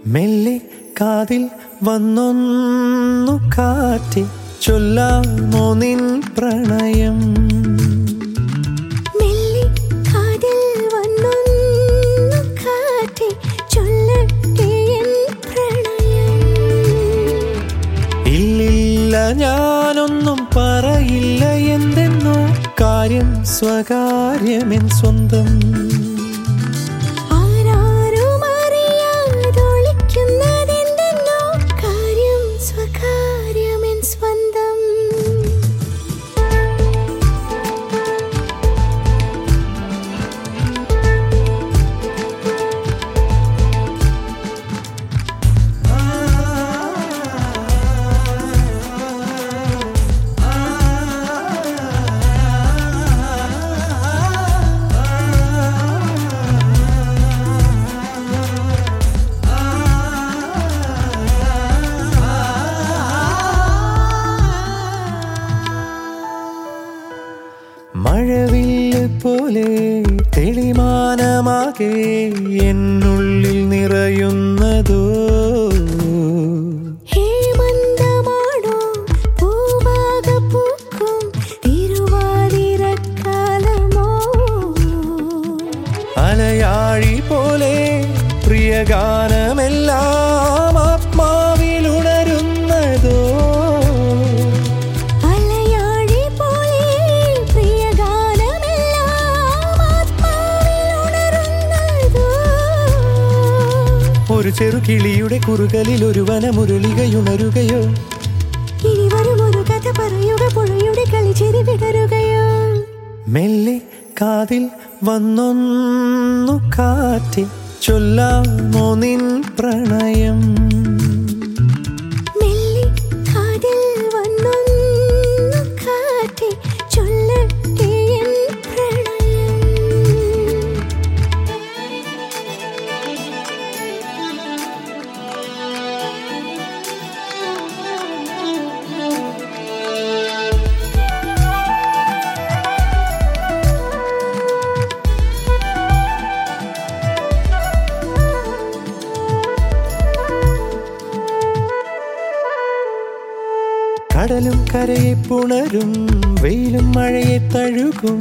മെല്ലെ കാതിൽ വന്നൊന്നു കാറ്റി ചൊല്ലാമോ നിൻ പ്രണയം മെല്ലെ കാതിൽ വന്നൊന്നു കാറ്റി ചൊല്ലട്ടെ എൻ പ്രണയം ഇല്ലില്ല ഞാനൊന്നും പറയില്ല എന്തെന്നോ കാര്യം സ്വകാര്യമെൻ സ്വന്തം ആരാരും അറിയാതൊളിക്കുന്നതെന്തെന്നോ കാര്യം സ്വകാര്യമെൻ സ്വന്തം മഴവില്ല് പോലെ തെളിമാനമാകെ എന്നുള്ളിൽ നിറയുന്നതോ ഹേമന്തമാണോ പൂവാകപ്പൂക്കും തിരുവാതിരക്കാലമോ അലയാഴി പോലെ പ്രിയഗാനമെല്ലാം ആത്മാവിലുണരുന്നതോ അലയാഴി പോലെ പ്രിയഗാനമെല്ലാം ആത്മാവിലുണരുന്നതോ ഒരു ചെറു കിളിയുടെ കുറുകലിൽ ഒരു വനമുരളികയുണരുകയോ ഇനി വരും ഒരു കഥ പറയുക പുഴയുടെ കളിച്ചിരി വിടരുകയോ മെല്ലെ കാതിൽ വന്നൊന്നു കാറ്റി ചൊല്ലാമോ നിൻ പ്രണയം മെല്ലെ കാതിൽ വന്നൊന്നു കാറ്റി ചൊല്ലട്ടെ എൻ പ്രണയം കടലും കരയെ പുണരും വെയിലും മഴയെ തഴുകും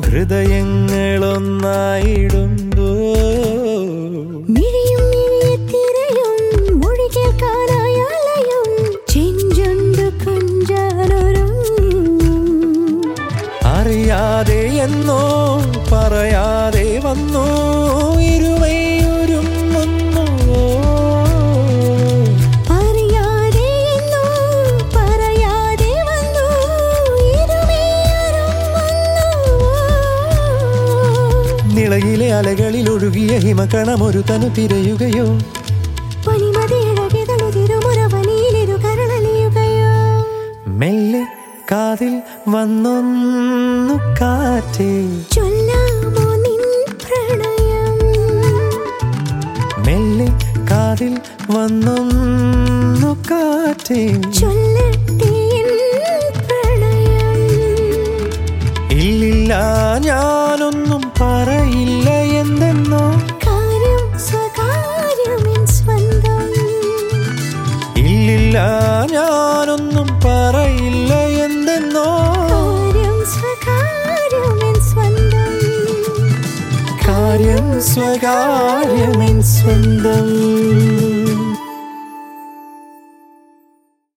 ഹൃദയങ്ങളൊന്നായിടുമ്പോ മിഴിയും മിഴിയെ തിരയും മൊഴി കേൾക്കാനായാലയും ചെഞ്ചുണ്ടു കൊഞ്ചാനൊരുങ്ങും അറിയാതെ എന്നോ പറയാതെ വന്നു ഇരുവയൊരുങ്ങുന്നു അറിയാതെ എന്നോ പറയാതെ വന്നു ഇരുമേയൊരുങ്ങുന്നു. നിളയിലെ അലകളിൽ ഒഴുകിയ ഹിമകണമൊരു തനു തിരയുകയോ പനിമതിയിളകിതളു തിരുമുറവനിയിലിരു കരളലിയുകയോ മെല്ലെ കാതിൽ വന്നൊന്നു കാറ്റേ ചൊല്ലാമോ നിൻ പ്രണയം മെല്ലെ കാതിൽ വന്നൊന്നു കാറ്റേ ചൊല്ലട്ടെ എൻ പ്രണയം ഇല്ലില്ല ഞാനൊന്നും പറയില്ല എന്തെന്നോ കാര്യം സ്വകാര്യമെൻ സ്വന്തം ഇല്ലില്ല ഞാനൊന്നും പറയില്ല എന്തെന്നോ കാര്യം സ്വകാര്യമെൻ സ്വന്തം കാര്യം സ്വകാര്യമെൻ സ്വന്തം